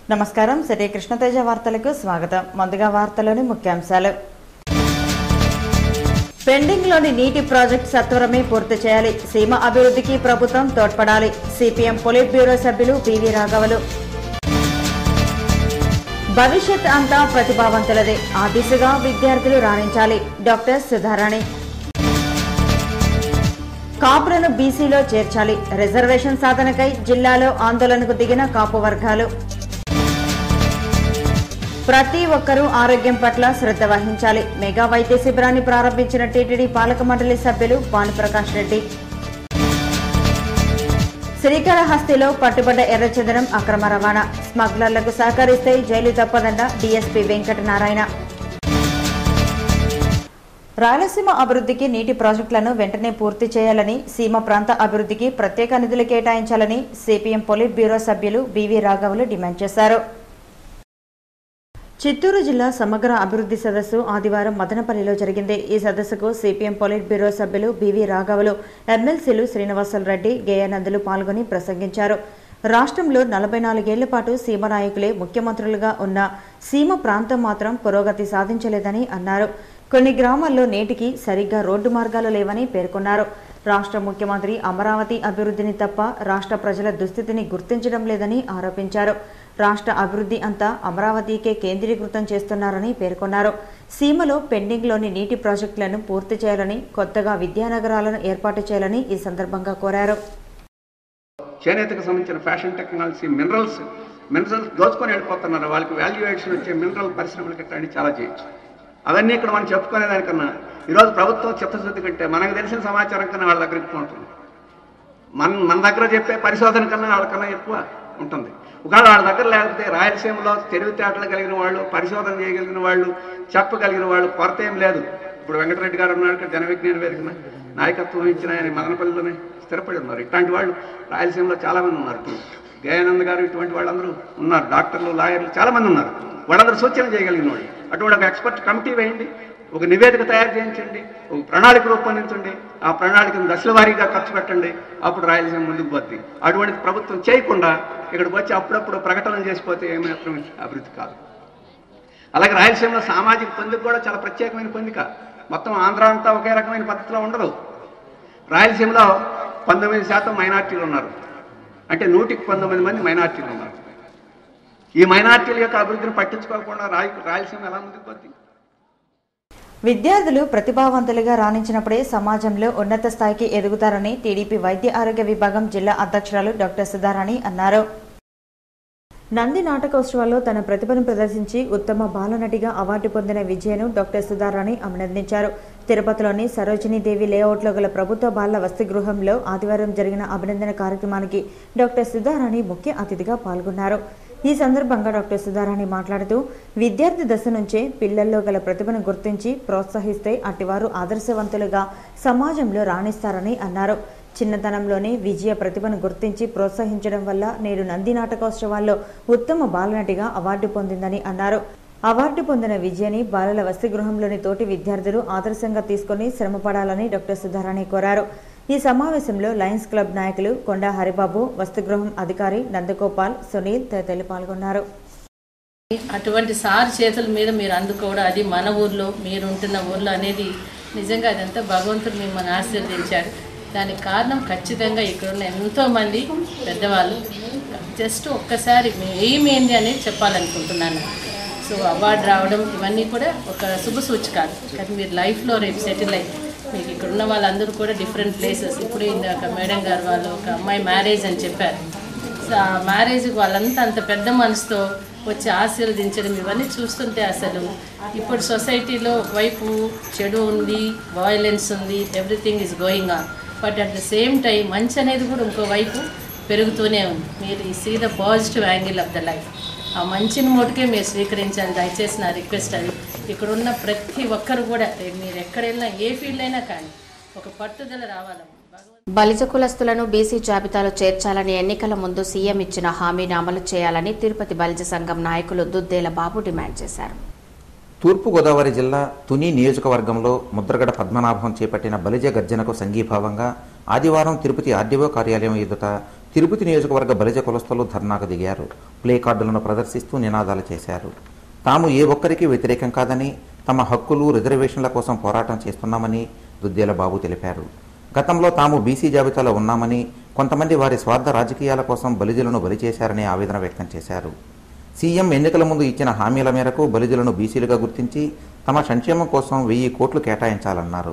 నమస్కారం శ్రీ కృష్ణతేజ వార్తలకు స్వాగతం ముందుగా వార్తలోని ముఖ్యాంశాలు పెండింగ్ లోని నీటి ప్రాజెక్ట్ సత్వరమే పూర్తి చేయాలి సీమ అభివృద్ధికి ప్రభుత్వం తోడ్పడాలి సిపిఎం పొలిట్ బ్యూరో సభ్యులు పివి రాఘవలు భవిష్యత్ అంతా ప్రతిభావంతులదే ఆ దిశగా విద్యార్థులు రాణించాలి డాక్టర్ సుధారాణి కాపులను బీసీలో చేర్చాలి రిజర్వేషన్ సాధనకై జిల్లాలో ఆందోళనకు దిగిన కాపు వర్గాలు ప్రతి ఒక్కరూ ఆరోగ్యం పట్ల శ్రద్ధ వహించాలి మెగా వైద్య శిబిరాన్ని ప్రారంభించిన టీటీడీ పాలక మండలి సభ్యులు భానుప్రకాష్ రెడ్డి శ్రీకాళహస్తిలో పట్టుబడ్డ ఎర్రచందనం అక్రమ రవాణా స్మగ్లర్లకు సహకరిస్తే జైలు తప్పదన్న డీఎస్పీ వెంకటనారాయణ రాయలసీమ అభివృద్ధికి నీటి ప్రాజెక్టులను వెంటనే పూర్తి చేయాలని సీమ ప్రాంత అభివృద్ధికి ప్రత్యేక నిధులు కేటాయించాలని సిపిఎం పొలిట్ బ్యూరో సభ్యులు బివి రాఘవులు డిమాండ్ చేశారు చిత్తూరు జిల్లా సమగ్ర అభివృద్ధి సదస్సు ఆదివారం మదనపల్లిలో జరిగింది ఈ సదస్సుకు సిపిఎం పొలిట్ బ్యూరో సభ్యులు బివి రాఘవులు ఎమ్మెల్సీలు శ్రీనివాసులు రెడ్డి గేయానందులు పాల్గొని ప్రసంగించారు రాష్ట్రంలో నలభై నాలుగేళ్ల పాటు సీమ నాయకులే ముఖ్యమంత్రులుగా ఉన్న సీమ ప్రాంతం మాత్రం పురోగతి సాధించలేదని అన్నారు కొన్ని గ్రామాల్లో నేటికి సరిగ్గా రోడ్డు మార్గాలు లేవని పేర్కొన్నారు రాష్ట్ర ముఖ్యమంత్రి అమరావతి అభివృద్ధిని తప్ప రాష్ట్ర ప్రజల దుస్థితిని గుర్తించడం లేదని ఆరోపించారు రాష్ట్ర అభివృద్ధి అంతా అమరావతికే కేంద్రీకృతం చేస్తున్నారని పేర్కొన్నారు సీమలో పెండింగ్లోని నీటి ప్రాజెక్టులను పూర్తి చేయాలని కొత్తగా విద్యానగరాలను ఏర్పాటు చేయాలని ఈ సందర్భంగా కోరారు చేనేతకు సంబంధించిన ఫ్యాషన్ టెక్నాలజీ మినరల్స్ మినరల్స్ దోచుకొని వెళ్ళిపోతున్నారు వాళ్ళకి వాల్యుయేషన్ వచ్చే మినరల్ పరిశ్రమలు కట్టండి చాలా చేయొచ్చు అవన్నీ ఇక్కడ మనం చెప్పుకునే దానికన్నా ఈరోజు ప్రభుత్వం చిత్తశుద్ధి కంటే మనకు తెలిసిన సమాచారం కన్నా వాళ్ళ దగ్గర ఎక్కువ ఉంటుంది మన మన దగ్గర చెప్పే పరిశోధన కన్నా వాళ్ళకన్నా ఎక్కువ ఉంటుంది ఒకవేళ వాళ్ళ దగ్గర లేకపోతే రాయలసీమలో తెలివితేటలు కలిగిన వాళ్ళు పరిశోధన చేయగలిగిన వాళ్ళు చెప్పగలిగిన వాళ్ళు కొరత ఏం లేదు ఇప్పుడు వెంకటరెడ్డి గారు ఉన్నారు ఇక్కడ జన విజ్ఞాన వేదికన నాయకత్వం ఇచ్చిన ఆయన మదనపల్లిలోనే స్థిరపడి ఉన్నారు ఇట్లాంటి వాళ్ళు రాయలసీమలో చాలామంది ఉన్నారు గయానంద్ గారు ఇటువంటి వాళ్ళందరూ ఉన్నారు డాక్టర్లు లాయర్లు చాలామంది ఉన్నారు వాళ్ళందరూ సూచన చేయగలిగిన వాళ్ళు అటువంటి ఒక ఎక్స్పర్ట్ కమిటీ వేయండి ఒక నివేదిక తయారు చేయించండి ఒక ప్రణాళిక రూపొందించండి ఆ ప్రణాళికను దశల వారీగా ఖర్చు పెట్టండి అప్పుడు రాయలసీమ ముందుకు పోద్ది అటువంటి ప్రభుత్వం చేయకుండా ఇక్కడికి వచ్చి అప్పుడప్పుడు ప్రకటనలు చేసిపోతే ఏమాత్రం అభివృద్ధి కాదు అలాగే రాయలసీమలో సామాజిక పొందిక కూడా చాలా ప్రత్యేకమైన పొందిక మొత్తం ఆంధ్ర అంతా ఒకే రకమైన పద్ధతిలో ఉండదు రాయలసీమలో పంతొమ్మిది శాతం మైనార్టీలు ఉన్నారు అంటే నూటికి పంతొమ్మిది మంది మైనార్టీలు ఉన్నారు ఈ మైనార్టీల యొక్క అభివృద్ధిని పట్టించుకోకుండా రాయ రాయలసీమ ఎలా ముందుకు పోతుంది విద్యార్థులు ప్రతిభావంతులుగా రాణించినప్పుడే సమాజంలో ఉన్నత స్థాయికి ఎదుగుతారని టీడీపీ వైద్య ఆరోగ్య విభాగం జిల్లా అధ్యక్షురాలు డాక్టర్ సుధారాణి అన్నారు నంది నాటకోత్సవాల్లో తన ప్రతిభను ప్రదర్శించి ఉత్తమ బాలనటిగా అవార్డు పొందిన విజయను డాక్టర్ సుధారాణి అభినందించారు తిరుపతిలోని సరోజినీదేవి లేఅవుట్లో గల ప్రభుత్వ బాల వసతి గృహంలో ఆదివారం జరిగిన అభినందన కార్యక్రమానికి డాక్టర్ సుధారాణి ముఖ్య అతిథిగా పాల్గొన్నారు ఈ సందర్భంగా డాక్టర్ సుధారాణి మాట్లాడుతూ విద్యార్థి దశ నుంచే పిల్లల్లో గల ప్రతిభను గుర్తించి ప్రోత్సహిస్తే అటివారు ఆదర్శవంతులుగా సమాజంలో రాణిస్తారని అన్నారు చిన్నతనంలోనే విజయ ప్రతిభను గుర్తించి ప్రోత్సహించడం వల్ల నేడు నంది నాటకోత్సవాల్లో ఉత్తమ బాలనటిగా అవార్డు పొందిందని అన్నారు అవార్డు పొందిన విజయని బాలల వసతి గృహంలోని తోటి విద్యార్థులు ఆదర్శంగా తీసుకుని శ్రమపడాలని డాక్టర్ సుధారాణి కోరారు ఈ సమావేశంలో లయన్స్ క్లబ్ నాయకులు కొండా హరిబాబు వసతిగృహం అధికారి నందగోపాల్ సునీల్ తదితరులు పాల్గొన్నారు అటువంటి సార్ చేతుల మీద మీరు అందుకోవడం అది మన ఊర్లో మీరు ఉంటున్న ఊర్లో అనేది నిజంగా అదంతా భగవంతుడు మిమ్మల్ని ఆశీర్వదించాడు దానికి కారణం ఖచ్చితంగా ఇక్కడ ఉన్న ఎంతోమంది పెద్దవాళ్ళు జస్ట్ ఒక్కసారి మీ ఎయిమ్ ఏంది అనేది చెప్పాలనుకుంటున్నాను సో అవార్డు రావడం ఇవన్నీ కూడా ఒక శుభ సూచకాలు కానీ మీరు లైఫ్లో రేపు సెటిల్ అయ్యి మీకు ఇక్కడ ఉన్న వాళ్ళందరూ కూడా డిఫరెంట్ ప్లేసెస్ ఇప్పుడు ఇందాక మేడం గారు వాళ్ళు ఒక అమ్మాయి మ్యారేజ్ అని చెప్పారు సో ఆ మ్యారేజ్కి వాళ్ళంతా అంత పెద్ద మనసుతో వచ్చి ఆశీర్వదించడం ఇవన్నీ చూస్తుంటే అసలు ఇప్పుడు సొసైటీలో ఒకవైపు చెడు ఉంది వయలెన్స్ ఉంది everything is going on but at the same time మంచి అనేది కూడా ఇంకోవైపు పెరుగుతూనే ఉంది మీరు ఈ see the positive angle of the life ఆ మంచిని మోటుకే మీరు స్వీకరించాలి దయచేసి నా రిక్వెస్ట్ అది ఇక్కడ ఉన్న ప్రతి ఒక్కరు కూడా రేపు మీరు ఎక్కడ వెళ్ళినా ఏ ఫీల్డ్ అయినా కానీ ఒక పట్టుదల రావాలమ్మా భగవంతుడు బలిజ కులస్తులను బీసీ జాబితాలో చేర్చాలని ఎన్నికల ముందు సీఎం ఇచ్చిన హామీని అమలు చేయాలని తిరుపతి బలిజ సంఘం నాయకులు దుద్దేల బాబు డిమాండ్ చేశారు తూర్పుగోదావరి జిల్లా తుని నియోజకవర్గంలో ముద్రగడ పద్మనాభం చేపట్టిన బలిజ గర్జనకు సంఘీభావంగా ఆదివారం తిరుపతి ఆర్డీఓ కార్యాలయం ఎదుట తిరుపతి నియోజకవర్గ బలిజ కులస్తులు ధర్నాకు దిగారు ప్లే కార్డులను ప్రదర్శిస్తూ నినాదాలు చేశారు తాము ఏ ఒక్కరికి వ్యతిరేకం కాదని తమ హక్కులు రిజర్వేషన్ల కోసం పోరాటం చేస్తున్నామని దుద్దేల బాబు తెలిపారు గతంలో తాము బీసీ జాబితాలో ఉన్నామని కొంతమంది వారి స్వార్థ రాజకీయాల కోసం బలిజలను బలి చేశారని ఆవేదన వ్యక్తం చేశారు సీఎం ఎన్నికల ముందు ఇచ్చిన హామీల మేరకు బలిజలను బీసీలుగా గుర్తించి తమ సంక్షేమం కోసం వెయ్యి కోట్లు కేటాయించాలన్నారు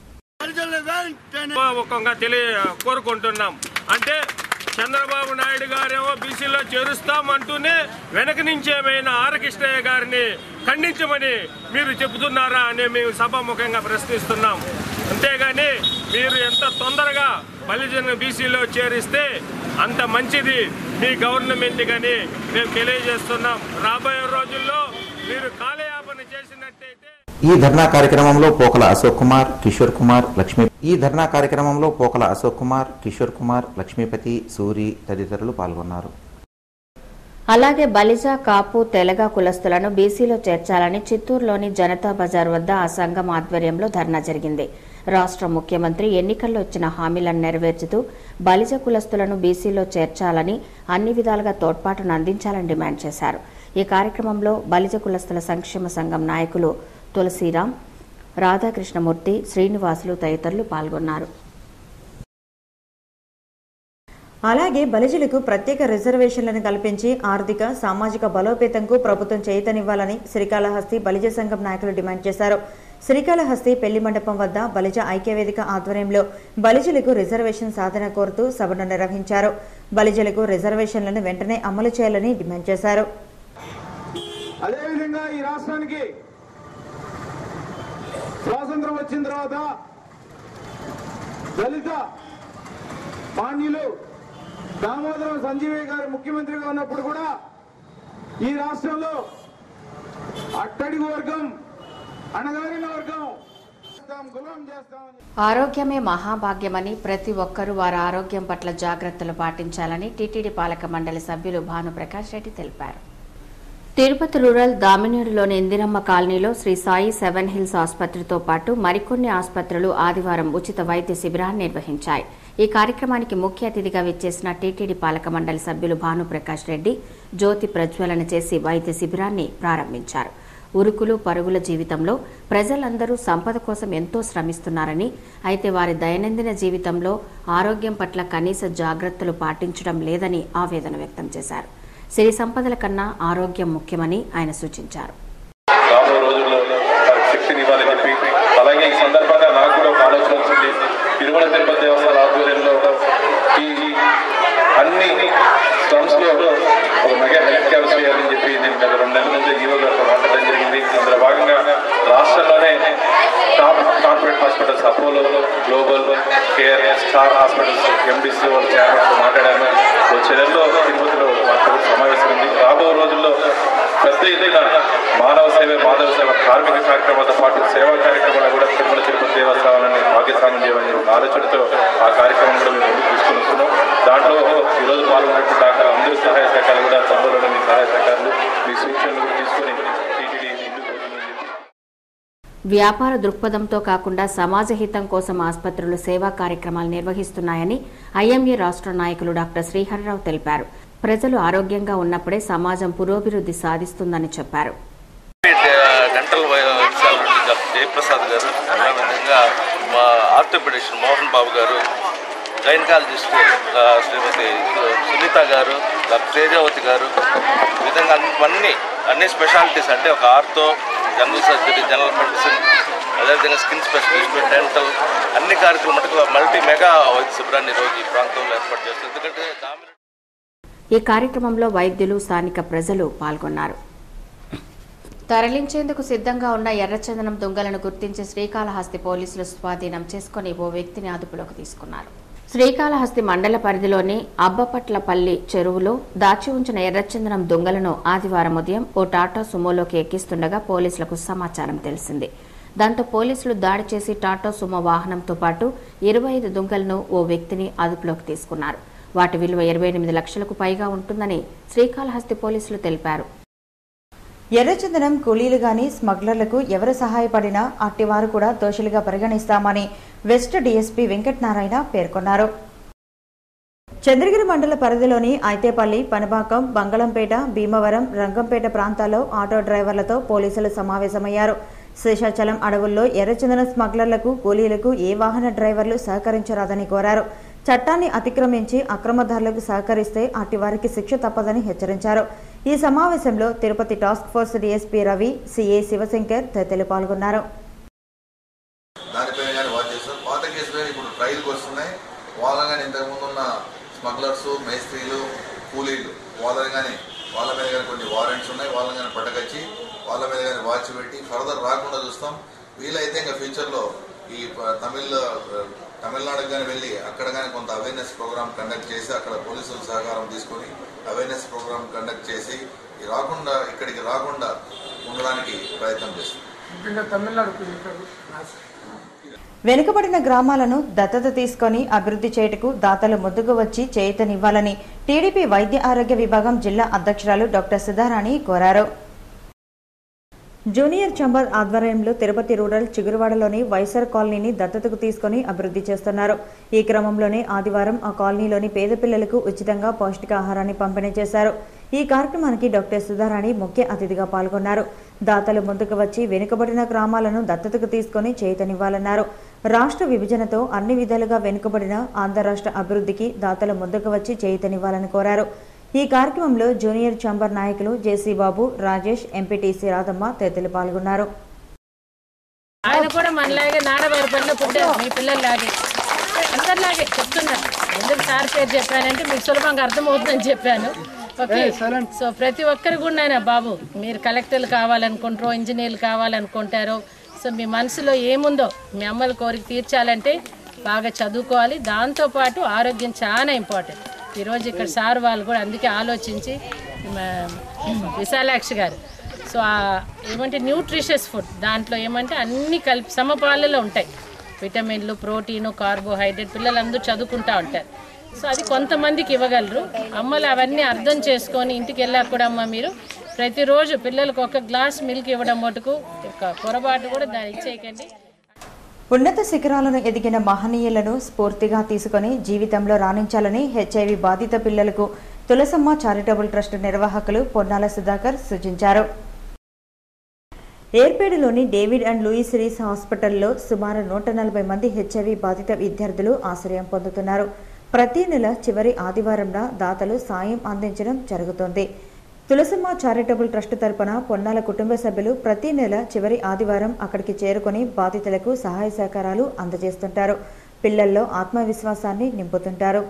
ముఖంగా తెలియ కోరుకుంటున్నాం అంటే చంద్రబాబు నాయుడు గారేమో బీసీలో చేరుస్తామంటూనే వెనక నుంచి ఏమైనా ఆరకృష్ణయ్య గారిని ఖండించమని మీరు చెబుతున్నారా అని మేము సభాముఖంగా ప్రశ్నిస్తున్నాం అంతేగాని మీరు ఎంత తొందరగా బలిజన బీసీలో చేరిస్తే అంత మంచిది మీ గవర్నమెంట్ కానీ మేము తెలియజేస్తున్నాం రాబోయే రోజుల్లో మీరు కాలయాపన చేసినట్టయితే ఈ ధర్నా కార్యక్రమంలో పోకల అశోక్ కుమార్ కిషోర్ కుమార్ లక్ష్మీ ఈ ధర్నా కార్యక్రమంలో పోకల అశోక్ కుమార్ కిషోర్ కుమార్ లక్ష్మీపతి సూరి తదితరులు పాల్గొన్నారు అలాగే బలిజ కాపు తెలగ కులస్తులను బీసీలో చేర్చాలని చిత్తూరులోని జనతా బజార్ వద్ద ఆ సంఘం ఆధ్వర్యంలో ధర్నా జరిగింది రాష్ట్ర ముఖ్యమంత్రి ఎన్నికల్లో ఇచ్చిన హామీలను నెరవేర్చుతూ బలిజ కులస్తులను బీసీలో చేర్చాలని అన్ని విధాలుగా తోడ్పాటును అందించాలని డిమాండ్ చేశారు ఈ కార్యక్రమంలో బలిజ కులస్తుల సంక్షేమ సంఘం నాయకులు తులసిరాం రాధాకృష్ణమూర్తి శ్రీనివాసులు తదితరులు పాల్గొన్నారు అలాగే బలిజులకు ప్రత్యేక రిజర్వేషన్లను కల్పించి ఆర్థిక సామాజిక బలోపేతంకు ప్రభుత్వం చేతనివ్వాలని శ్రీకాళహస్తి బలిజ సంఘం నాయకులు డిమాండ్ చేశారు శ్రీకాళహస్తి పెళ్లి మండపం వద్ద బలిజ ఐక్యవేదిక ఆధ్వర్యంలో బలిజులకు రిజర్వేషన్ సాధన కోరుతూ సభను నిర్వహించారు బలిజులకు రిజర్వేషన్లను వెంటనే అమలు చేయాలని డిమాండ్ చేశారు అదేవిధంగా ఈ రాష్ట్రానికి స్వాతంత్రం వచ్చిన తర్వాత దళిత మాన్యులు దామోదరం సంజీవయ్య గారు ముఖ్యమంత్రిగా ఉన్నప్పుడు కూడా ఈ రాష్ట్రంలో అట్టడుగు వర్గం అణగారిన వర్గం చేస్తాం, గులాం చేస్తామని ఆరోగ్యమే మహాభాగ్యమని ప్రతి ఒక్కరూ వారి ఆరోగ్యం పట్ల జాగ్రత్తలు పాటించాలని టీటీడీ పాలక మండలి సభ్యులు భానుప్రకాష్ రెడ్డి తెలిపారు తిరుపతి రూరల్ దామినేడులోని ఇందిరమ్మ కాలనీలో శ్రీ సాయి సెవెన్ హిల్స్ ఆసుపత్రితో పాటు మరికొన్ని ఆసుపత్రులు ఆదివారం ఉచిత వైద్య శిబిరాన్ని నిర్వహించాయి ఈ కార్యక్రమానికి ముఖ్య అతిథిగా విచ్చేసిన టీటీడీ పాలక మండలి సభ్యులు భానుప్రకాష్ రెడ్డి జ్యోతి ప్రజ్వలన చేసి వైద్య శిబిరాన్ని ప్రారంభించారు ఉరుకులు పరుగుల జీవితంలో ప్రజలందరూ సంపద కోసం ఎంతో శ్రమిస్తున్నారని అయితే వారి దైనందిన జీవితంలో ఆరోగ్యం పట్ల కనీస జాగ్రత్తలు పాటించడం లేదని ఆవేదన వ్యక్తం చేశారు సిరి సంపదల కన్నా ఆరోగ్యం ముఖ్యమని ఆయన సూచించారు రాబో రోజుల్లో వారికి శక్తిని ఇవ్వాలని చెప్పి అలాగే ఈ సందర్భంగా నాకు కూడా ఒక ఆలోచన వచ్చింది తిరుమల తిరుపతి దేవస్థాన ఆధ్వర్యంలో ఈ అన్ని స్లమ్స్ లో ఒక మెగా హెల్త్ క్యాంప్స్ చేయాలని చెప్పి నేను గత రెండు నెలల నుంచి ఈవో గారితో మాట్లాడడం జరిగింది అందులో భాగంగా రాష్ట్రంలోనే top corporate hospitals Apollo global care star hospitals MBC వాళ్ళ చైర్మన్తో మాట్లాడాను వచ్చే నెలలో తిరుపతిలో మాకు సమావేశం ఉంది రాబో రోజుల్లో పెద్ద ఎత్తున మానవ సేవ మాధవ సేవ కార్మిక కార్యక్రమాలతో పాటు సేవా కార్యక్రమాలు కూడా తిరుమల తిరుపతి దేవస్థానాన్ని భాగ్యస్వామ్యం చేయాలని ఒక ఆలోచనతో ఆ కార్యక్రమం కూడా మేము ముందుకు తీసుకుని వస్తున్నాం దాంట్లో ఈరోజు పాల్గొన్నట్టు డాక్టర్ అందరి సహాయ సహకారాలు కూడా తొందరలో మీ సహాయ సహకారాలు మీ సూచనలు కూడా తీసుకొని టీటీడీ ముందుకు పోతుందని చెప్పి వ్యాపార దృక్పథంతో కాకుండా సమాజ హితం కోసం ఆసుపత్రులు సేవా కార్యక్రమాలు నిర్వహిస్తున్నాయని ఐఎంఏ రాష్ట్ర నాయకులు డాక్టర్ శ్రీహరిరావు తెలిపారు ప్రజలు ఆరోగ్యంగా ఉన్నప్పుడే సమాజం పురోభివృద్ధి సాధిస్తుందని చెప్పారు డెంటల్ వైద్యశాల నుండి డాక్టర్ జయప్రసాద్ గారు అదేవిధంగా మా ఆర్థోపెడిషన్ మోహన్ బాబు గారు గైనకాలజిస్ట్ ఆ, శ్రీమతి సునీత గారు డాక్టర్ తేజావతి గారు ఈ విధంగా అన్ని అన్ని స్పెషాలిటీస్ అంటే ఒక ortho general surgery general medicine అదేవిధంగా స్కిన్ స్పెషలిస్ట్ డెంటల్ అన్ని కార్యక్రమాలకు మల్టీ మెగా వైద్య శిబిరాన్ని ఈరోజు ఈ ప్రాంతంలో ఏర్పాటు చేస్తారు ఎందుకంటే దామి ఈ కార్యక్రమంలో వైద్యులు స్థానిక ప్రజలు పాల్గొన్నారు తరలించేందుకు సిద్ధంగా ఉన్న ఎర్రచందనం దొంగలను గుర్తించి శ్రీకాళహస్తి పోలీసులు స్వాధీనం చేసుకుని ఓ వ్యక్తిని అదుపులోకి తీసుకున్నారు శ్రీకాళహస్తి మండల పరిధిలోని అబ్బపట్లపల్లి చెరువులో దాచి ఉంచిన ఎర్రచందనం దొంగలను ఆదివారం ఉదయం ఓ టాటా సుమోలోకి ఎక్కిస్తుండగా పోలీసులకు సమాచారం తెలిసింది దాంతో పోలీసులు దాడి చేసి టాటా సుమో వాహనంతో పాటు ఇరవై ఐదు దొంగలను ఓ వ్యక్తిని అదుపులోకి తీసుకున్నారు వాటి విలువ ఇరవై ఎనిమిది లక్షలకు పైగా ఉంటుందని శ్రీకాళహస్తి పోలీసులు తెలిపారు ఎర్రచందనం కూలీలు గాని స్మగ్లర్లకు ఎవరు సహాయపడినా అట్టివారు కూడా దోషులుగా పరిగణిస్తామని వెస్ట్ డీఎస్పీ వెంకటనారాయణ పేర్కొన్నారు చంద్రగిరి మండల పరిధిలోని ఐతేపల్లి పనబాకం బంగళంపేట భీమవరం రంగంపేట ప్రాంతాల్లో ఆటో డ్రైవర్లతో పోలీసులు సమావేశమయ్యారు శేషాచలం అడవుల్లో ఎర్రచందన స్మగ్లర్లకు కూలీలకు ఏ వాహన డ్రైవర్లు సహకరించరాదని కోరారు చట్టాన్ని అతిక్రమించి అక్రమదారులకు సహకరిస్తే అట్టి వారికి శిక్ష తప్పదని హెచ్చరించారు ఈ సమావేశంలో Tirupati task force DSP Ravi CA Sivasankar తదితరులు పాల్గొన్నారు దానిపైన కానీ వాచ్ చేస్తారు పాత కేసు పైన ఇప్పుడు ట్రయల్కి వస్తున్నాయి వాళ్ళని కానీ ఇంతకుముందు ఉన్న స్మగ్లర్స్ మేస్త్రీలు కూలీలు వాళ్ళని కానీ వాళ్ళ మీద కానీ కొన్ని వారెంట్స్ ఉన్నాయి వాళ్ళని కానీ పట్టకచ్చి వాళ్ళ మీద కానీ వాచ్ పెట్టి ఫర్దర్ రాకుండా చూస్తాం వీలైతే ఇంకా ఫ్యూచర్లో ఈ ప- తమిళ తమిళనాడుకి కానీ వెళ్ళి అక్కడ కానీ కొంత అవేర్నెస్ ప్రోగ్రామ్ కండక్ట్ చేసి అక్కడ పోలీసుల సహకారం తీసుకొని అవేర్నెస్ ప్రోగ్రామ్ కండక్ట్ చేసి ఈ రాకుండా ఇక్కడికి రాకుండా ఉండడానికి ప్రయత్నం చేస్తాం వెనుకబడిన గ్రామాలను దత్తత తీసుకొని అభివృద్ధి చేయుటకు దాతలు ముందుకు వచ్చి చేయుతనివ్వాలని టీడీపీ వైద్య ఆరోగ్య విభాగం జిల్లా అధ్యక్షురాలు డాక్టర్ సుధారాణి కోరారు జూనియర్ చంబర్ ఆధ్వర్యంలో తిరుపతి రూరల్ చిగురువాడలోని వైసర్ కాలనీని దత్తతకు తీసుకొని అభివృద్ధి చేస్తున్నారు ఈ క్రమంలోనే ఆదివారం ఆ కాలనీలోని పేద పిల్లలకు ఉచితంగా పౌష్టికాహారాన్ని పంపిణీ చేశారు ఈ కార్యక్రమానికి డాక్టర్ సుధారాణి ముఖ్య అతిథిగా పాల్గొన్నారు దాతలు ముందుకు వచ్చి వెనుకబడిన గ్రామాలను దత్తతకు తీసుకొని చేతనివ్వాలన్నారు రాష్ట్ర విభజనతో అన్ని విధాలుగా వెనుకబడిన ఆంధ్ర రాష్ట్ర అభివృద్ధికి దాతలు ముందుకు వచ్చి చేయుతనివ్వాలని కోరారు ఈ కార్యక్రమంలో జూనియర్ ఛాంబర్ నాయకులు జేసీ బాబు రాజేష్ ఎంపీటీసీ రాధమ్మ తదితరులు పాల్గొన్నారు ఆయన కూడా మనలాగే నాడవారి పనిలో పుట్టారు మీ పిల్లల్లాగే అందరిలాగే చెప్తున్నాను ఎందుకు సార్ పేరు చెప్పానంటే మీకు సులభంగా అర్థమవుతుందని చెప్పాను ఓకే సో ప్రతి ఒక్కరు కూడా నాయన బాబు మీరు కలెక్టర్లు కావాలనుకుంటారో ఇంజనీర్లు కావాలనుకుంటారో సో మీ మనసులో ఏముందో మీ అమ్మల కోరిక తీర్చాలంటే బాగా చదువుకోవాలి దాంతోపాటు ఆరోగ్యం చాలా ఇంపార్టెంట్ ఈరోజు ఇక్కడ సార్ వాళ్ళు కూడా అందుకే ఆలోచించి మా- విశాలాక్షి గారు సో ఆ ఏమంటే న్యూట్రిషియస్ ఫుడ్ దాంట్లో ఏమంటే అన్ని కలిపి సమపాలలో ఉంటాయి విటమిన్లు ప్రోటీను కార్బోహైడ్రేట్ పిల్లలందరూ చదువుకుంటా ఉంటారు సో అది కొంతమందికి ఇవ్వగలరు అమ్మలు అవన్నీ అర్థం చేసుకొని ఇంటికి వెళ్ళాక కూడా అమ్మ మీరు ప్రతిరోజు పిల్లలకు ఒక గ్లాస్ మిల్క్ ఇవ్వడం మటుకు ఒక పొరపాటు కూడా దాన్ని ఇచ్చేయకండి ఉన్నత శిఖరాలను ఎదిగిన మహనీయులను స్ఫూర్తిగా తీసుకొని జీవితంలో రాణించాలని హెచ్ఐవి బాధిత పిల్లలకు తులసమ్మ చారిటబుల్ ట్రస్ట్ నిర్వాహకులు పొన్నాల సుధాకర్ సూచించారు ఏర్పేడులోని డేవిడ్ అండ్ లూయిస్ రీస్ హాస్పిటల్లో సుమారు నూట నలభై మంది హెచ్ఐవి బాధిత విద్యార్థులు ఆశ్రయం పొందుతున్నారు ప్రతి నెల చివరి ఆదివారంన దాతలు సాయం అందించడం జరుగుతోంది తులసమ్మ చారిటబుల్ ట్రస్ట్ తరపున పొన్నాల కుటుంబ సభ్యులు ప్రతి నెల చివరి ఆదివారం అక్కడికి చేరుకొని బాధితులకు సహాయ సహకారాలు అందజేస్తుంటారు పిల్లల్లో ఆత్మవిశ్వాసాన్ని నింపుతుంటారు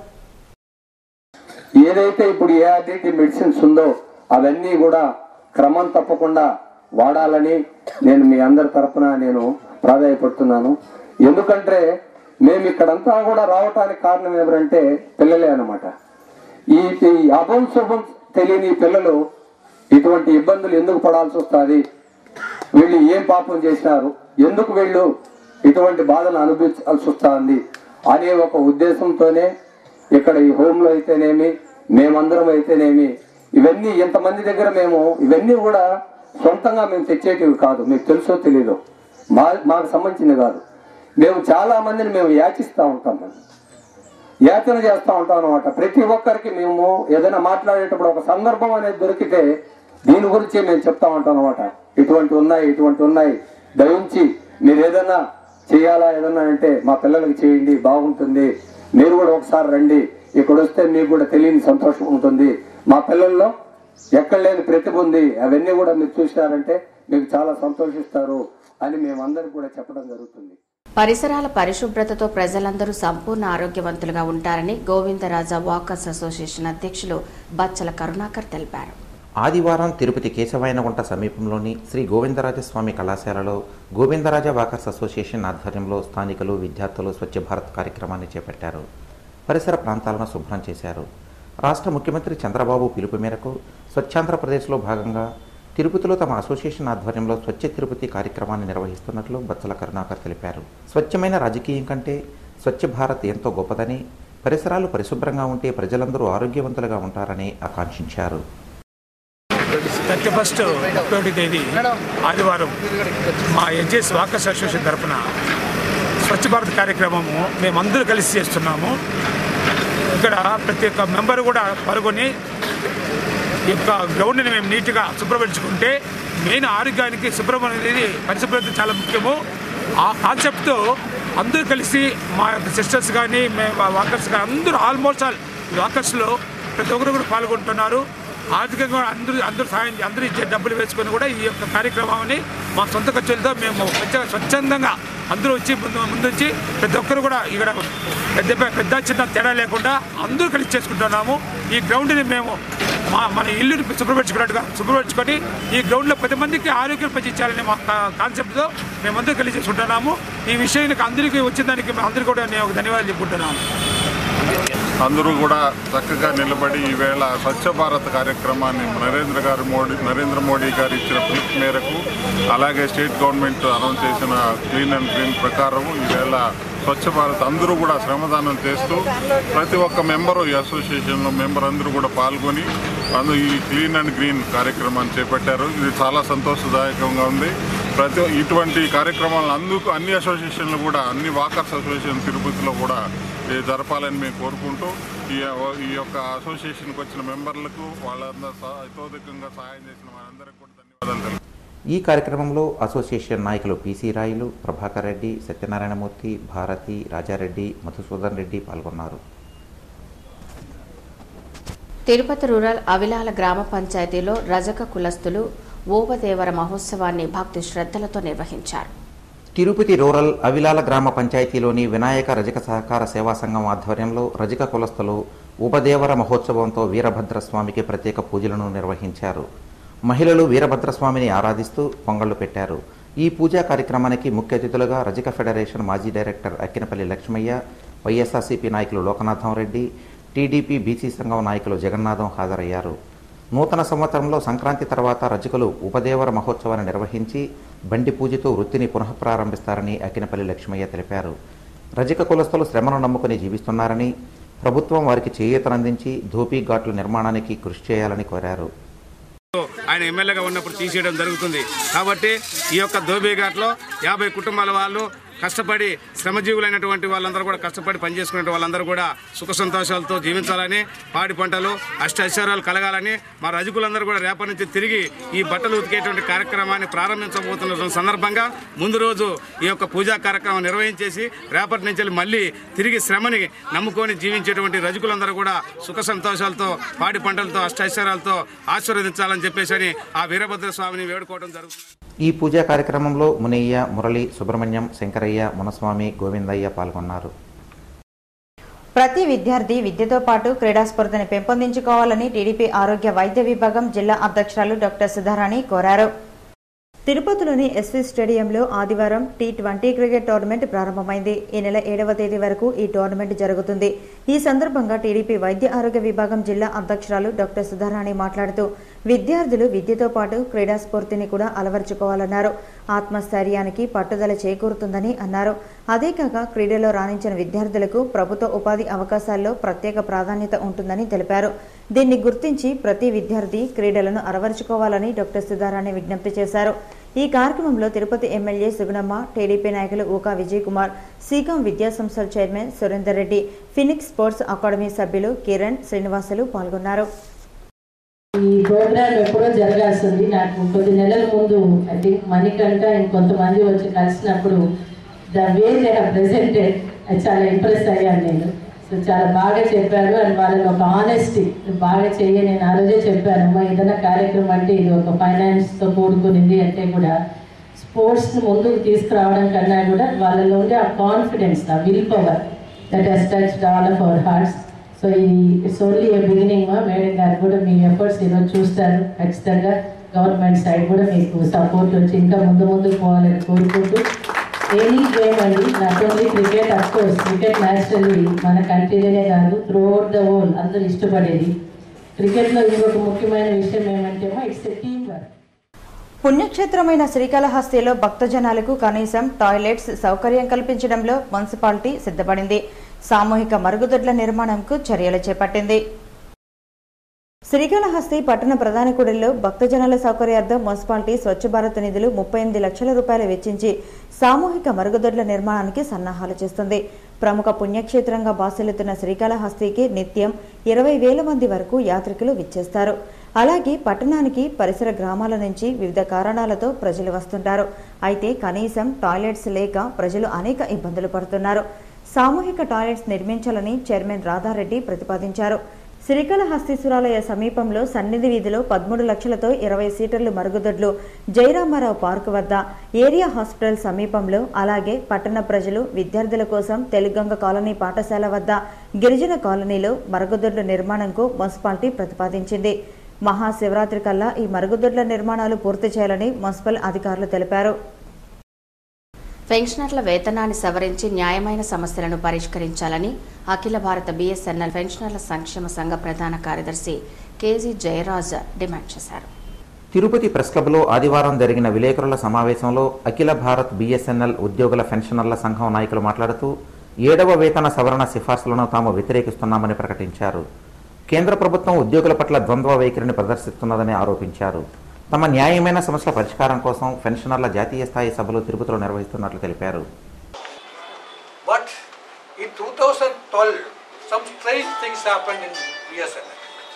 ఏదైతే ఇప్పుడు ఏఆర్డిటి మెడిసిన్స్ ఉందో అవన్నీ కూడా క్రమం తప్పకుండా వాడాలని నేను మీ అందరి తరపున నేను ప్రాధాయపడుతున్నాను ఎందుకంటే మేము ఇక్కడంతా కూడా రావటానికి కారణం ఎవరంటే పిల్లలే అన్నమాట ఈ ఈ అభం శుభం తెలియని ఈ పిల్లలు ఇటువంటి ఇబ్బందులు ఎందుకు పడాల్సి వస్తుంది వీళ్ళు ఏం పాపం చేసినారు ఎందుకు వీళ్ళు ఇటువంటి బాధను అనుభవించాల్సి వస్తుంది అనే ఒక ఉద్దేశంతోనే ఇక్కడ ఈ హోమ్లో అయితేనేమి మేమందరం అయితేనేమి ఇవన్నీ ఎంతమంది దగ్గర మేము ఇవన్నీ కూడా సొంతంగా మేము తెచ్చేటివి కాదు మీకు తెలుసో తెలీదో మా మాకు సంబంధించింది కాదు మేము చాలా మందిని మేము యాచిస్తూ ఉంటాం మేము యాచన చేస్తూ ఉంటాం అనమాట ప్రతి ఒక్కరికి మేము ఏదైనా మాట్లాడేటప్పుడు ఒక సందర్భం అనేది దొరికితే దీని గురించి మేము చెప్తా ఉంటాం అనమాట ఇటువంటి ఉన్నాయి ఇటువంటి ఉన్నాయి దయించి మీరు ఏదైనా చేయాలా ఏదన్నా అంటే మా పిల్లలకి చేయండి బాగుంటుంది మీరు కూడా ఒకసారి రండి ఇక్కడ వస్తే మీకు కూడా తెలియని సంతోషం ఉంటుంది మా పిల్లల్లో ఎక్కడ లేని ప్రతిభ ఉంది అవన్నీ కూడా మీరు చూసినారంటే మీకు చాలా సంతోషిస్తారు అని మేమందరికి కూడా చెప్పడం జరుగుతుంది పరిసరాల పరిశుభ్రతతో ప్రజలందరూ సంపూర్ణ ఆరోగ్యవంతులుగా ఉంటారని గోవిందరాజ వాకర్స్ అసోసియేషన్ అధ్యక్షులు బచ్చల కరుణాకర్ తెలిపారు ఆదివారం తిరుపతి కేశవాయనగుంట సమీపంలోని శ్రీ గోవిందరాజస్వామి కళాశాలలో గోవిందరాజ వాకర్స్ అసోసియేషన్ ఆధ్వర్యంలో స్థానికులు విద్యార్థులు స్వచ్ఛ భారత్ కార్యక్రమాన్ని చేపట్టారు పరిసర ప్రాంతాలను శుభ్రం చేశారు రాష్ట్ర ముఖ్యమంత్రి చంద్రబాబు పిలుపు మేరకు స్వచ్ఛాంధ్రప్రదేశ్లో భాగంగా తిరుపతిలో తమ అసోసియేషన్ ఆధ్వర్యంలో స్వచ్ఛ తిరుపతి కార్యక్రమాన్ని నిర్వహిస్తున్నట్లు బచ్చల కరుణాకర్ తెలిపారు స్వచ్ఛమైన రాజకీయం కంటే స్వచ్ఛ భారత్ ఎంతో గొప్పదని పరిసరాలు పరిశుభ్రంగా ఉంటే ప్రజలందరూ ఆరోగ్యవంతులుగా ఉంటారని ఆకాంక్షించారు థర్టీ ఫస్ట్ ఒకటో తేదీ ఆదివారం మా ఎన్జిఎస్ వాకర్స్ అసోసియేషన్ తరఫున స్వచ్ఛ భారత్ కార్యక్రమము మేమందరూ కలిసి చేస్తున్నాము ఇక్కడ ప్రతి ఒక్క మెంబర్ కూడా పాల్గొని ఈ యొక్క గ్రౌండ్ని మేము నీట్గా శుభ్రపరచుకుంటే మెయిన్ ఆరోగ్యానికి శుభ్రం అనేది పరిశుభ్రత చాలా ముఖ్యము ఆ కాన్సెప్ట్తో అందరూ కలిసి మా యొక్క సిస్టర్స్ కానీ మేము వాకర్స్ కానీ అందరూ ఆల్మోస్ట్ ఆల్ వాకర్స్లో ప్రతి ఒక్కరు కూడా పాల్గొంటున్నారు ఆర్థికంగా కూడా అందరూ అందరూ సాయం అందరూ ఇచ్చే డబ్బులు వేసుకొని కూడా ఈ యొక్క కార్యక్రమాన్ని మా సొంత ఖర్చులతో మేము స్వచ్ఛ- స్వచ్ఛందంగా అందరూ వచ్చి ముందు ముందుంచి ప్రతి ఒక్కరు కూడా ఇక్కడ పెద్ద పెద్ద చిన్న తేడా లేకుండా అందరూ కలిసి చేసుకుంటున్నాము ఈ గ్రౌండ్ని మేము మా మన ఇల్లుని శుభ్రపరచుకున్నట్టుగా శుభ్రపరచుకొని ఈ గ్రౌండ్లో పది మందికి ఆరోగ్యం పెంచాలని మా కా- కాన్సెప్ట్తో మేమందరూ కలిసి చేసుకుంటున్నాము ఈ విషయానికి అందరికీ వచ్చిన దానికి మేము అందరికీ కూడా నేను ఒక ధన్యవాదాలు చెప్పుకుంటున్నాను అందరూ కూడా చక్కగా నిలబడి ఈవేళ స్వచ్ఛ భారత్ కార్యక్రమాన్ని నరేంద్ర గారు మోడీ నరేంద్ర మోడీ గారు ఇచ్చిన పిలుపు మేరకు అలాగే స్టేట్ గవర్నమెంట్ అనౌన్స్ చేసిన క్లీన్ అండ్ గ్రీన్ ప్రకారం ఈవేళ స్వచ్ఛ భారత్ అందరూ కూడా శ్రమదానం చేస్తూ ప్రతి ఒక్క మెంబరు ఈ అసోసియేషన్లో మెంబర్ అందరూ కూడా పాల్గొని అందరూ ఈ క్లీన్ అండ్ గ్రీన్ కార్యక్రమాన్ని చేపట్టారు ఇది చాలా సంతోషదాయకంగా ఉంది ప్రతి ఇటువంటి కార్యక్రమాలను అందుకు అన్ని అసోసియేషన్లు కూడా అన్ని వాకర్స్ అసోసియేషన్ తిరుపతిలో కూడా ఇది జరపాలని మేము కోరుకుంటూ ఈ ఈ యొక్క అసోసియేషన్కి వచ్చిన మెంబర్లకు వాళ్ళందరూ సహ- హితోధికంగా సహాయం చేసిన వారందరికీ కూడా ధన్యవాదాలు తెలుపు ఈ కార్యక్రమంలో అసోసియేషన్ నాయకులు పిసి రాయులు ప్రభాకర్ రెడ్డి సత్యనారాయణమూర్తి భారతి రాజారెడ్డి మధుసూదన్ రెడ్డి పాల్గొన్నారు తిరుపతి రూరల్ అవిలాల గ్రామ పంచాయతీలో రజక కులస్తులు ఓవదేవర మహోత్సవాన్ని భక్తి శ్రద్ధలతో నిర్వహించారు తిరుపతి రూరల్ అవిలాల గ్రామ పంచాయతీలోని వినాయక రజక సహకార సేవా సంఘం ఆధ్వర్యంలో రజక కులస్తులు ఉపదేవర మహోత్సవంతో వీరభద్రస్వామికి ప్రత్యేక పూజలను నిర్వహించారు మహిళలు వీరభద్రస్వామిని ఆరాధిస్తూ పొంగళ్లు పెట్టారు ఈ పూజా కార్యక్రమానికి ముఖ్య అతిథులుగా రజక ఫెడరేషన్ మాజీ డైరెక్టర్ అక్కినపల్లి లక్ష్మయ్య వైఎస్ఆర్సీపీ నాయకులు లోకనాథం రెడ్డి టీడీపీ బీసీ సంఘం నాయకులు జగన్నాథం హాజరయ్యారు నూతన సంవత్సరంలో సంక్రాంతి తర్వాత రజకులు ఉపదేవర మహోత్సవాన్ని నిర్వహించి బండి పూజతో వృత్తిని పునఃప్రారంభిస్తారని అకినపల్లి లక్ష్మయ్య తెలిపారు రజక కులస్తులు శ్రమను నమ్ముకుని జీవిస్తున్నారని ప్రభుత్వం వారికి చేయూతనందించి ధూపీ ఘాట్ల నిర్మాణానికి కృషి చేయాలని కోరారు ఆయన ఎమ్మెల్యేగా ఉన్నప్పుడు తీసేయడం జరుగుతుంది కాబట్టి ఈ యొక్క ధోబీఘాట్లో యాభై కుటుంబాల వాళ్ళు కష్టపడి శ్రమజీవులైనటువంటి వాళ్ళందరూ కూడా కష్టపడి పనిచేసుకునే వాళ్ళందరూ కూడా సుఖ సంతోషాలతో జీవించాలని పాడి పంటలు అష్ట ఐశ్వర్యాలు కలగాలని మా రజకులందరూ కూడా రేపటి నుంచి తిరిగి ఈ బట్టలు ఉతికేటువంటి కార్యక్రమాన్ని ప్రారంభించబోతున్న సందర్భంగా ముందు రోజు ఈ యొక్క పూజా కార్యక్రమం నిర్వహించేసి రేపటి నుంచి మళ్ళీ తిరిగి శ్రమని నమ్ముకొని జీవించేటువంటి రజకులందరూ కూడా సుఖ సంతోషాలతో పాడి పంటలతో అష్ట ఐశ్వర్యాలతో ఆశీర్వదించాలని చెప్పేసి అని ఆ వీరభద్ర స్వామిని వేడుకోవడం జరుగుతుంది ఈ పూజా కార్యక్రమంలో మునయ్య మురళి సుబ్రహ్మణ్యం శంకరయ్య మునస్వామి గోవిందయ్య పాల్గొన్నారు ప్రతి విద్యార్థి విద్యతో పాటు క్రీడా స్ఫూర్తిని పెంపొందించుకోవాలని టీడీపీ ఆరోగ్య వైద్య విభాగం జిల్లా అధ్యక్షురాలు డాక్టర్ సుధారాణి కోరారు తిరుపతిలోని ఎస్వి స్టేడియంలో ఆదివారం టీ ట్వంటీ క్రికెట్ టోర్నమెంట్ ప్రారంభమైంది ఈ నెల ఏడవ తేదీ వరకు ఈ టోర్నమెంట్ జరుగుతుంది ఈ సందర్భంగా టీడీపీ వైద్య ఆరోగ్య విభాగం జిల్లా అధ్యక్షురాలు డాక్టర్ సుధారాణి మాట్లాడుతూ విద్యార్థులు విద్యతో పాటు క్రీడా స్ఫూర్తిని కూడా అలవర్చుకోవాలన్నారు ఆత్మస్థైర్యానికి పట్టుదల చేకూరుతుందని అన్నారు అదే కాక క్రీడలో రాణించిన విద్యార్థులకు ప్రభుత్వ ఉపాధి అవకాశాల్లో ప్రత్యేక ప్రాధాన్యత ఉంటుందని తెలిపారు దీన్ని గుర్తించి ప్రతి విద్యార్థి క్రీడలను అలవరుచుకోవాలని డాక్టర్ సుధారాణి విజ్ఞప్తి చేశారు ఈ కార్యక్రమంలో తిరుపతి ఎమ్మెల్యే సుగుణమ్మ టీడీపీ నాయకులు ఊకా విజయ్ కుమార్ సీకాం విద్యా సంస్థల chairman Surender Reddy phoenix sports academy సభ్యులు కిరణ్ శ్రీనివాసులు పాల్గొన్నారు ఈ ప్రోగ్రామ్ ఎప్పుడో జరగాల్సింది నాకు కొద్ది నెలల ముందు ఐ థింక్ మణికంట ఇంకొంతమంది వచ్చి కలిసినప్పుడు the way they have presented చాలా ఇంప్రెస్ అయ్యాను నేను సో చాలా బాగా చెప్పారు అండ్ వాళ్ళని ఒక ఆనెస్టీ బాగా చెయ్యి నేను ఆ రోజే చెప్పాను అమ్మా ఏదైనా కార్యక్రమం అంటే ఇది ఒక ఫైనాన్స్తో కూడుకునింది అంటే కూడా స్పోర్ట్స్ని ముందుకు తీసుకురావడం కన్నా కూడా వాళ్ళలో ఉండే ఆ కాన్ఫిడెన్స్ ఆ will power that he's touched all of our hearts so ఇది ఇట్స్ ఓన్లీ ఏ బిగినింగ్ మా మేడం గారు కూడా మీ ఎఫర్ట్స్ ఈరోజు చూస్తారు ఖచ్చితంగా గవర్నమెంట్ సైడ్ కూడా మీకు సపోర్ట్ వచ్చి ఇంకా ముందు ముందుకు పోవాలని కోరుకుంటూ ఎనీ గేమ్ అండి not only cricket of course cricket naturally మన కంట్రీలోనే కాదు త్రూ అవుట్ ద వరల్డ్ అందరూ ఇష్టపడేది క్రికెట్లో ఇంకొక ముఖ్యమైన విషయం ఏమంటే ఇట్స్ ఎ టీమ్ వర్క్ పుణ్యక్షేత్రమైన శ్రీకాళహస్తిలో భక్తజనాలకు కనీసం టాయిలెట్స్ సౌకర్యం కల్పించడంలో మున్సిపాలిటీ సిద్ధపడింది సామూహిక మరుగుదొడ్ల నిర్మాణంకు చర్యలు చేపట్టింది శ్రీకాళహస్తి పట్టణ ప్రధాన కూడలిలో భక్తజనాల సౌకర్యార్థం మున్సిపాలిటీ స్వచ్ఛ భారత్ నిధులు ముప్పై ఎనిమిది లక్షల రూపాయలు వెచ్చించి సామూహిక మరుగుదొడ్ల నిర్మాణానికి సన్నాహాలు చేస్తుంది ప్రముఖ పుణ్యక్షేత్రంగా బాసిల్లుతున్న శ్రీకాళహస్తికి నిత్యం ఇరవై వేల మంది వరకు యాత్రికులు విచ్చేస్తారు అలాగే పట్టణానికి పరిసర గ్రామాల నుంచి వివిధ కారణాలతో ప్రజలు వస్తుంటారు అయితే కనీసం టాయిలెట్స్ లేక ప్రజలు అనేక ఇబ్బందులు పడుతున్నారు సామూహిక టాయిలెట్స్ నిర్మించాలని చైర్మన్ రాధారెడ్డి ప్రతిపాదించారు శ్రీకాళహస్తీశ్వరాలయ సమీపంలో సన్నిధి వీధిలో పదమూడు లక్షలతో ఇరవై సీటర్లు మరుగుదొడ్లు జయరామారావు పార్కు వద్ద ఏరియా హాస్పిటల్ సమీపంలో అలాగే పట్టణ ప్రజలు విద్యార్థుల కోసం తెలుగంగ కాలనీ పాఠశాల వద్ద గిరిజన కాలనీలో మరుగుదొడ్ల నిర్మాణంకు మున్సిపాలిటీ ప్రతిపాదించింది మహాశివరాత్రి కల్లా ఈ మరుగుదొడ్ల నిర్మాణాలు పూర్తి చేయాలని మున్సిపల్ అధికారులు తెలిపారు పెన్షనర్ల వేతనాన్ని సవరించి న్యాయమైన సమస్యలను పరిష్కరించాలని అఖిల భారత బీఎస్ఎన్ఎల్ పెన్షనర్ల సంక్షేమ సంఘ ప్రధాన కార్యదర్శి కేజీ జయరాజ్ డిమాండ్ చేశారు తిరుపతి ప్రెస్ క్లబ్లో ఆదివారం జరిగిన విలేకరుల సమావేశంలో అఖిల భారత్ బీఎస్ఎన్ఎల్ ఉద్యోగుల పెన్షనర్ల సంఘం నాయకులు మాట్లాడుతూ ఏడవ వేతన సవరణ సిఫార్సులను తాము వ్యతిరేకిస్తున్నామని ప్రకటించారు కేంద్ర ప్రభుత్వం ఉద్యోగుల పట్ల ద్వంద్వ వైఖరిని ప్రదర్శిస్తున్నదని ఆరోపించారు తమ న్యాయమైన సమస్యల పరిష్కారం కోసం పెన్షనర్ల జాతీయ స్థాయి సభలు తిరుపతిలో నిర్వహిస్తున్నట్లు తెలిపారు But in 2012, some strange things happened in BSNL.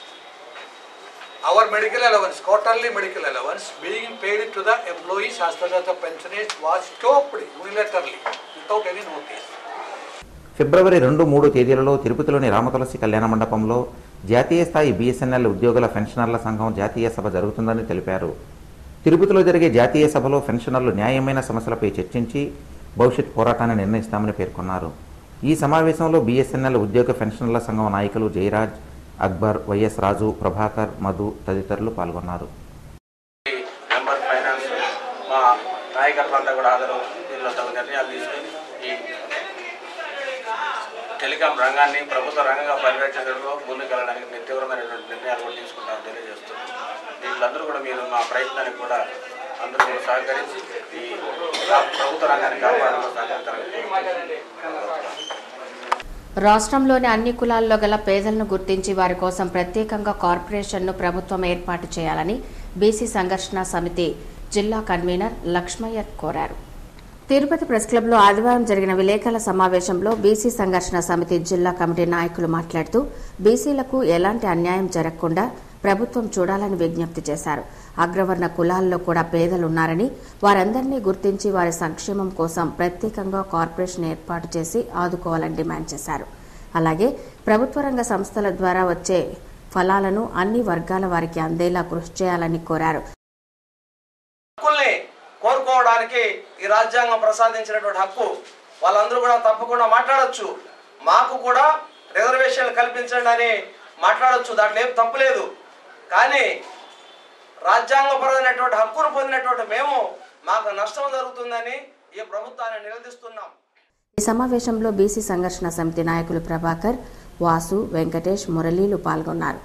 Our medical allowance, quarterly medical allowance, being paid to the employees as well as the pensioners was stopped unilaterally without any notice. ఫిబ్రవరి రెండు మూడు తేదీలలో తిరుపతిలోని రామతులసి కళ్యాణ మండపంలో జాతీయ స్థాయి బీఎస్ఎన్ఎల్ ఉద్యోగుల పెన్షనర్ల సంఘం జాతీయ సభ జరుగుతుందని తెలిపారు తిరుపతిలో జరిగే జాతీయ సభలో పెన్షనర్లు న్యాయమైన సమస్యలపై చర్చించి భవిష్యత్ పోరాటాన్ని నిర్ణయిస్తామని పేర్కొన్నారు ఈ సమావేశంలో బీఎస్ఎన్ఎల్ ఉద్యోగ పెన్షనర్ల సంఘం నాయకులు జయరాజ్ అక్బర్ వైఎస్ రాజు ప్రభాకర్ మధు తదితరులు పాల్గొన్నారు మెంబర్ ఫైనాన్స్ మా నాయకత్వంతా కూడా హాజరు దీనిలో తగు నిర్ణయాలు తీసుకొని ఈ టెలికాం రంగాన్ని ప్రభుత్వ రంగంగా పరిరక్షించడంలో ముందుకెళ్ళడానికి మేము తీవ్రమైనటువంటి నిర్ణయాలు కూడా తీసుకుంటామని తెలియజేస్తున్నాం వీళ్ళందరూ కూడా మీరు మా ప్రయత్నానికి కూడా అందరూ కూడా సహకరించి ఈ ప్రభుత్వ రంగాన్ని కాపాడడంలో సహకరించాలని రాష్ట్రంలోని అన్ని కులాల్లో గల పేదలను గుర్తించి వారి కోసం ప్రత్యేకంగా కార్పొరేషన్ను ప్రభుత్వం ఏర్పాటు చేయాలని బీసీ సంఘర్షణ సమితి జిల్లా కన్వీనర్ లక్ష్మయ్య కోరారు తిరుపతి ప్రెస్ క్లబ్లో ఆదివారం జరిగిన విలేకరుల సమావేశంలో బీసీ సంఘర్షణ సమితి జిల్లా కమిటీ నాయకులు మాట్లాడుతూ బీసీలకు ఎలాంటి అన్యాయం జరగకుండా ప్రభుత్వం చూడాలని విజ్ఞప్తి చేశారు అగ్రవర్ణ కులాల్లో కూడా పేదలున్నారని వారందరినీ గుర్తించి వారి సంక్షేమం కోసం ప్రత్యేకంగా కార్పొరేషన్ ఏర్పాటు చేసి ఆదుకోవాలని డిమాండ్ చేశారు అలాగే ప్రభుత్వ రంగ సంస్థల ద్వారా వచ్చే ఫలాలను అన్ని వర్గాల వారికి అందేలా కృషి చేయాలని కోరారు హక్కుల్ని కోరుకోవడానికి ఈ రాజ్యాంగం ప్రసాదించినటువంటి హక్కు వాళ్ళందరూ కూడా తప్పకుండా మాట్లాడొచ్చు మాకు కూడా రిజర్వేషన్లు కల్పించండి అని మాట్లాడొచ్చు దాంట్లో ఏం తప్పు లేదు కానీ రాజ్యాంగపరమైనటువంటి హక్కును పొందినటువంటి మేము మాకు నష్టం జరుగుతుందని ఈ ప్రభుత్వాన్ని నిలదీస్తున్నాం ఈ సమావేశంలో బీసీ సంఘర్షణ సమితి నాయకులు ప్రభాకర్ వాసు వెంకటేష్ మురళీలు పాల్గొన్నారు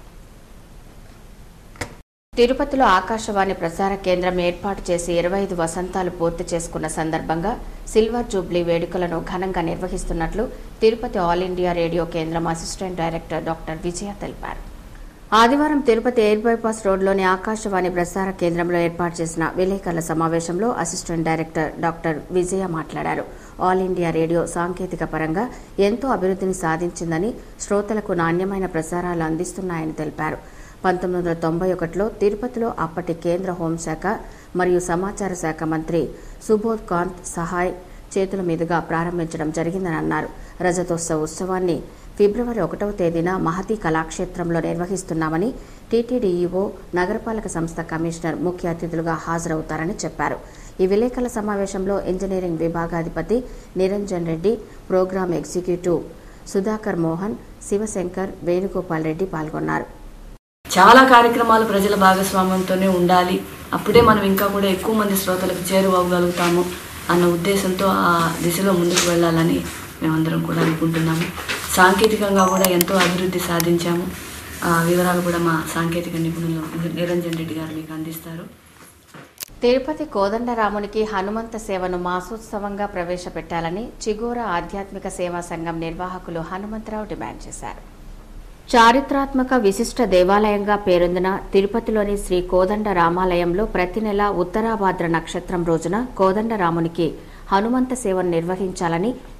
తిరుపతిలో ఆకాశవాణి ప్రసార కేంద్రం ఏర్పాటు చేసి ఇరవై ఐదు వసంతాలు పూర్తి చేసుకున్న సందర్భంగా సిల్వర్ జూబ్లీ వేడుకలను ఘనంగా నిర్వహిస్తున్నట్లు తిరుపతి ఆల్ ఇండియా రేడియో కేంద్రం అసిస్టెంట్ డైరెక్టర్ డాక్టర్ విజయ తెలిపారు ఆదివారం తిరుపతి ఎయిర్ బైపాస్ రోడ్లోని ఆకాశవాణి ప్రసార కేంద్రంలో ఏర్పాటు చేసిన విలేకరుల సమావేశంలో అసిస్టెంట్ డైరెక్టర్ డాక్టర్ విజయ మాట్లాడారు ఆల్ ఇండియా రేడియో సాంకేతిక పరంగా ఎంతో అభివృద్ధిని సాధించిందని శ్రోతలకు నాణ్యమైన ప్రసారాలు అందిస్తున్నాయని తెలిపారు పంతొమ్మిది వందల తొంభై ఒకటిలో తిరుపతిలో అప్పటి కేంద్ర హోంశాఖ మరియు సమాచార శాఖ మంత్రి సుబోధ్ కాంత్ సహాయ్ చేతుల మీదుగా ప్రారంభించడం జరిగిందని అన్నారు రజతోత్సవ ఉత్సవాన్ని ఫిబ్రవరి ఒకటవ తేదీన మహతి కళాక్షేత్రంలో నిర్వహిస్తున్నామని టీటీడీఈఓ నగరపాలక సంస్థ కమిషనర్ ముఖ్య అతిథులుగా హాజరవుతారని చెప్పారు ఈ విలేకరుల సమావేశంలో ఇంజనీరింగ్ విభాగాధిపతి నిరంజన్ రెడ్డి ప్రోగ్రాం ఎగ్జిక్యూటివ్ సుధాకర్ మోహన్ శివశంకర్ వేణుగోపాల్ రెడ్డి పాల్గొన్నారు చాలా కార్యక్రమాలు ప్రజల భాగస్వామ్యంతోనే ఉండాలి అప్పుడే మనం ఇంకా కూడా ఎక్కువ మంది శ్రోతలకు చేరువవ్వగలుగుతాము అన్న ఉద్దేశంతో ఆ దిశలో ముందుకు వెళ్ళాలని మేమందరం కూడా అనుకుంటున్నాము సాంకేతికంగా కూడా ఎంతో అభివృద్ధి సాధించాము ఆ వివరాలు కూడా మా సాంకేతిక నిపుణులు నిరంజన్ రెడ్డి గారు మీకు అందిస్తారు తిరుపతి కోదండరామునికి హనుమంత సేవను మాసోత్సవంగా ప్రవేశపెట్టాలని చిగోర ఆధ్యాత్మిక సేవా సంఘం నిర్వాహకులు హనుమంతరావు డిమాండ్ చేశారు చారిత్రాత్మక విశిష్ట దేవాలయంగా పేరొందిన తిరుపతిలోని శ్రీ కోదండ రామాలయంలో ప్రతి నెల ఉత్తరాభాద్ర నక్షత్రం రోజున కోదండరామునికి హనుమంత సేవను నిర్వహించాలని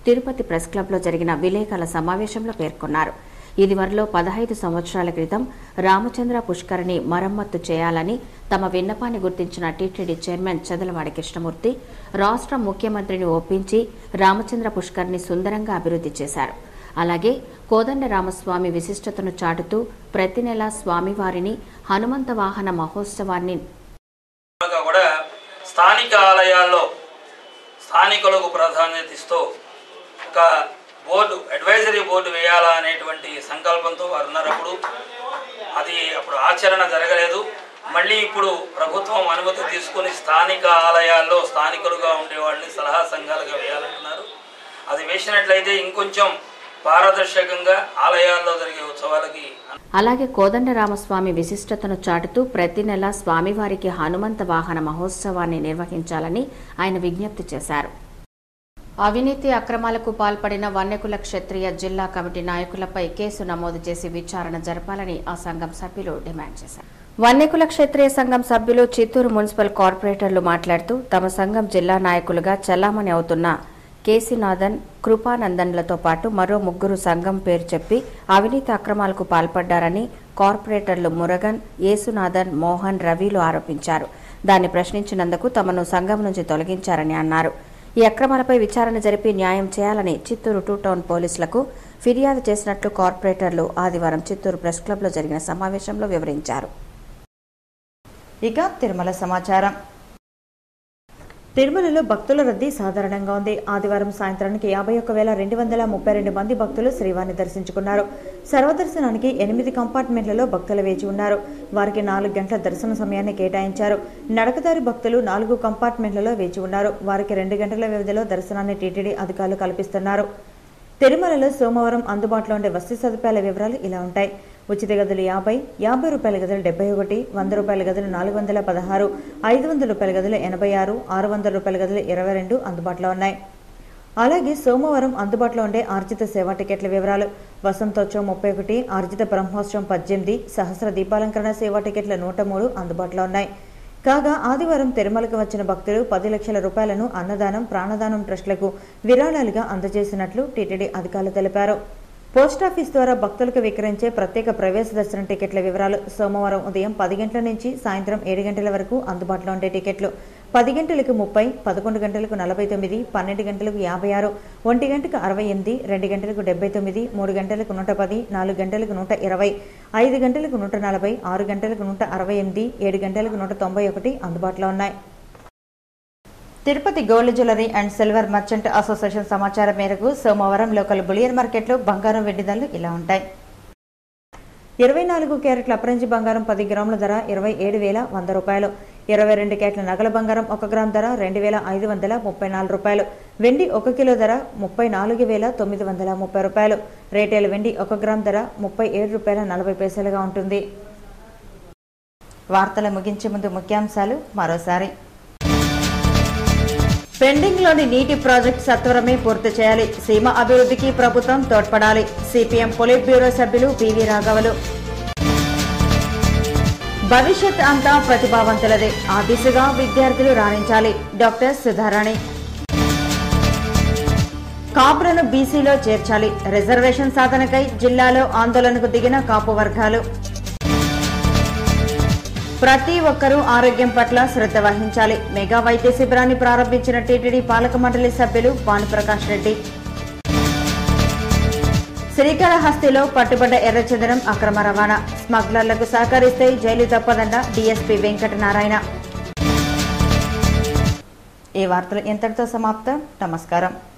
తిరుపతి ప్రెస్ క్లబ్లో జరిగిన విలేకరుల సమావేశంలో పేర్కొన్నారు ఇదివరలో పదహైదు సంవత్సరాల క్రితం రామచంద్ర పుష్కరిని మరమ్మత్తు చేయాలని తమ విన్నపాన్ని గుర్తించిన టీటీడీ చైర్మన్ చదలవాడి కృష్ణమూర్తి రాష్ట్ర ముఖ్యమంత్రిని ఒప్పించి రామచంద్ర పుష్కరిని సుందరంగా అభివృద్ధి చేశారు అలాగే కోదండ రామస్వామి విశిష్టతను చాటుతూ ప్రతి నెల స్వామివారిని హనుమంత వాహన మహోత్సవాన్ని విధంగా కూడా స్థానిక ఆలయాల్లో స్థానికులకు ప్రాధాన్యత ఇస్తూ ఒక బోర్డు అడ్వైజరీ బోర్డు వేయాలా అనేటువంటి సంకల్పంతో వారు ఉన్నారు అప్పుడు అది అప్పుడు ఆచరణ జరగలేదు మళ్ళీ ఇప్పుడు ప్రభుత్వం అనుమతి తీసుకొని స్థానిక ఆలయాల్లో స్థానికులుగా ఉండే వాళ్ళని సలహా సంఘాలుగా వేయాలంటున్నారు అది వేసినట్లయితే ఇంకొంచెం పారదర్శకంగా ఆలయాల్లో జరిగే ఉత్సవాలకి అలాగే కోదండరామస్వామి విశిష్టతను చాటుతూ ప్రతి నెల స్వామివారికి హనుమంత వాహన మహోత్సవాన్ని నిర్వహించాలని ఆయన విజ్ఞప్తి చేశారు అవినీతి అక్రమాలకు పాల్పడిన వన్యకుల క్షత్రియ జిల్లా కమిటీ నాయకులపై కేసు నమోదు చేసి విచారణ జరపాలని ఆ సంఘం సభ్యులు డిమాండ్ చేశారు వన్యకుల క్షత్రియ సంఘం సభ్యులు చిత్తూరు మున్సిపల్ కార్పొరేటర్లు మాట్లాడుతూ తమ సంఘం జిల్లా నాయకులుగా చలామణి అవుతున్న కేసీనాథన్ కృపానందన్లతో పాటు మరో ముగ్గురు సంఘం పేరు చెప్పి అవినీతి అక్రమాలకు పాల్పడ్డారని కార్పొరేటర్లు మురగన్ యేసునాథన్ మోహన్ రవిలు ఆరోపించారు దాన్ని ప్రశ్నించినందుకు తమను సంఘం నుంచి తొలగించారని అన్నారు ఈ అక్రమాలపై విచారణ జరిపి న్యాయం చేయాలని చిత్తూరు టూ టౌన్ పోలీసులకు ఫిర్యాదు చేసినట్లు కార్పొరేటర్లు ఆదివారం చిత్తూరు ప్రెస్ క్లబ్లో జరిగిన సమావేశంలో వివరించారు ఇక తిరుమల సమాచారం తిరుమలలో భక్తుల రద్దీ సాధారణంగా ఉంది ఆదివారం సాయంత్రానికి యాభై ఒక్క వేల రెండు వందల ముప్పై రెండు మంది భక్తులు శ్రీవారిని దర్శించుకున్నారు సర్వదర్శనానికి ఎనిమిది కంపార్ట్మెంట్లలో భక్తులు వేచి ఉన్నారు వారికి నాలుగు గంటల దర్శన సమయాన్ని కేటాయించారు నడకదారి భక్తులు నాలుగు కంపార్ట్మెంట్లలో వేచి ఉన్నారు వారికి రెండు గంటల వ్యవధిలో దర్శనాన్ని టీటీడీ అధికారులు కల్పిస్తున్నారు తిరుమలలో సోమవారం అందుబాటులో ఉండే వసతి సదుపాయాల వివరాలు ఇలా ఉంటాయి ఉచిత గదులు యాభై యాభై రూపాయల గదులు డెబ్బై ఒకటి వంద రూపాయల గదులు నాలుగు వందల పదహారు ఐదు వందల రూపాయల గదులు ఎనభై ఆరు ఆరు వందల రూపాయల గదులు ఇరవై రెండు అందుబాటులో ఉన్నాయి అలాగే సోమవారం అందుబాటులో ఉండే ఆర్జిత సేవా టికెట్ల వివరాలు వసంతోత్సవం ముప్పై ఒకటి ఆర్జిత బ్రహ్మోత్సవం పద్దెనిమిది సహస్ర దీపాలంకరణ సేవా టికెట్ల నూట మూడు అందుబాటులో ఉన్నాయి కాగా ఆదివారం తిరుమలకు వచ్చిన భక్తులు పది లక్షల రూపాయలను అన్నదానం ప్రాణదానం ట్రస్టులకు విరాళాలుగా అందజేసినట్లు టీటీడీ అధికారులు తెలిపారు పోస్టాఫీస్ ద్వారా భక్తులకు విక్రయించే ప్రత్యేక ప్రవేశ దర్శనం టికెట్ల వివరాలు సోమవారం ఉదయం పది గంటల నుంచి సాయంత్రం ఏడు గంటల వరకు అందుబాటులో ఉండే టికెట్లు పది గంటలకు ముప్పై పదకొండు గంటలకు నలభై తొమ్మిది పన్నెండు గంటలకు యాభై ఆరు ఒంటి గంటకు అరవై ఎనిమిది రెండు గంటలకు డెబ్బై తొమ్మిది మూడు గంటలకు నూట పది నాలుగు గంటలకు నూట ఇరవై ఐదు గంటలకు నూట నలభై ఆరు గంటలకు నూట అరవై ఎనిమిది ఏడు గంటలకు నూట తొంభై ఒకటి అందుబాటులో ఉన్నాయి Tirupati gold jewellery and silver merchant association సమాచారం మేరకు సోమవారం లోకల్ బులియన్ మార్కెట్లో బంగారం వెండి ధరలు ఇలా ఉంటాయి ఇరవై నాలుగు క్యారెట్ల అపరంజి బంగారం పది గ్రాముల ధర ఇరవై ఏడు వేల వంద రూపాయలు ఇరవై రెండు క్యారెట్ల నగల బంగారం ఒక గ్రామ్ ధర రెండు వేల ఐదు వందల ముప్పై నాలుగు రూపాయలు వెండి ఒక కిలో ధర ముప్పై నాలుగు వేల తొమ్మిది వందల ముప్పై రూపాయలు రేటైల్ వెండి ఒక గ్రామ్ ధర ముప్పై ఏడు రూపాయల నలభై పైసలుగా ఉంటుంది వార్తలు ముగించే ముందు ముఖ్యాంశాలు మరోసారి పెండింగ్ లోని నీటి ప్రాజెక్ట్ సత్వరమే పూర్తి చేయాలి సీమ అభివృద్ధికి ప్రభుత్వం తోడ్పడాలి సిపిఎం పొలిట్ బ్యూరో సభ్యులు పివి రాఘవలు భవిష్యత్ అంతా ప్రతిభావంతులదే ఆ దిశగా విద్యార్థులు రాణించాలి డాక్టర్ సుధారాణి కాపులను బీసీలో చేర్చాలి రిజర్వేషన్ సాధనకై జిల్లాలో ఆందోళనకు దిగిన కాపు వర్గాలు ప్రతి ఒక్కరూ ఆరోగ్యం పట్ల శ్రద్ధ వహించాలి మెగా వైద్య శిబిరాన్ని ప్రారంభించిన టీటీడీ పాలక మండలి సభ్యులు భానుప్రకాష్ రెడ్డి శ్రీకాళహస్తిలో పట్టుబడ్డ ఎర్రచందనం అక్రమ రవాణా స్మగ్లర్లకు సహకరిస్తే జైలు తప్పదన్న డీఎస్పీ వెంకటనారాయణ ఈ వార్తలు ఎంతటితో సమాప్తం నమస్కారం